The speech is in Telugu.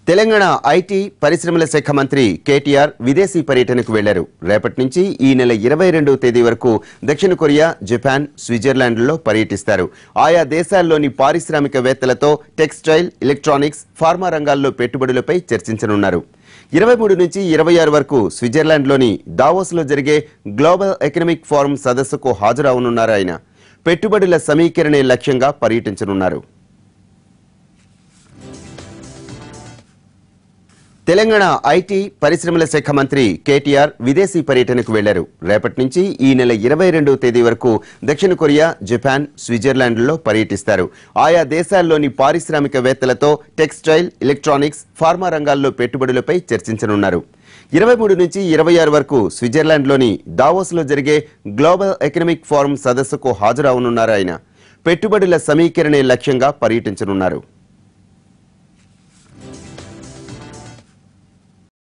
తెలంగాణ ఐటీ పరిశ్రమల శాఖ మంత్రి కేటీఆర్ విదేశీ పర్యటనకు వెళ్లారు రేపటి నుంచి ఈ నెల ఇరవై రెండవ తేదీ వరకు దక్షిణ కొరియా జపాన్ స్విట్జర్లాండ్లలో పర్యటిస్తారు ఆయా దేశాల్లోని పారిశ్రామికవేత్తలతో టెక్స్టైల్ ఎలక్ట్రానిక్స్ ఫార్మా రంగాల్లో పెట్టుబడులపై చర్చించనున్నారు ఇరవై మూడు నుంచి ఇరవై ఆరు వరకు స్విట్జర్లాండ్లోని దావోస్లో జరిగే గ్లోబల్ ఎకనామిక్ ఫోరం సదస్సుకు హాజరవనున్నారు ఆయన పెట్టుబడుల సమీకరణే లక్ష్యంగా పర్యటించనున్నారు తెలంగాణ ఐటీ పరిశ్రమల శాఖ మంత్రి కేటీఆర్ విదేశీ పర్యటనకు వెళ్లారు రేపటి నుంచి ఈ నెల ఇరవై రెండవ తేదీ వరకు దక్షిణ కొరియా జపాన్ స్విట్జర్లాండ్లలో పర్యటిస్తారు ఆయా దేశాల్లోని పారిశ్రామికవేత్తలతో టెక్స్టైల్ ఎలక్ట్రానిక్స్ ఫార్మా రంగాల్లో పెట్టుబడులపై చర్చించనున్నారు ఇరవై మూడు నుంచి ఇరవై ఆరు వరకు స్విట్జర్లాండ్లోని దావోస్లో జరిగే గ్లోబల్ ఎకనామిక్ ఫోరం సదస్సుకు హాజరవనున్నారు ఆయన పెట్టుబడుల సమీకరణే లక్ష్యంగా పర్యటించనున్నారు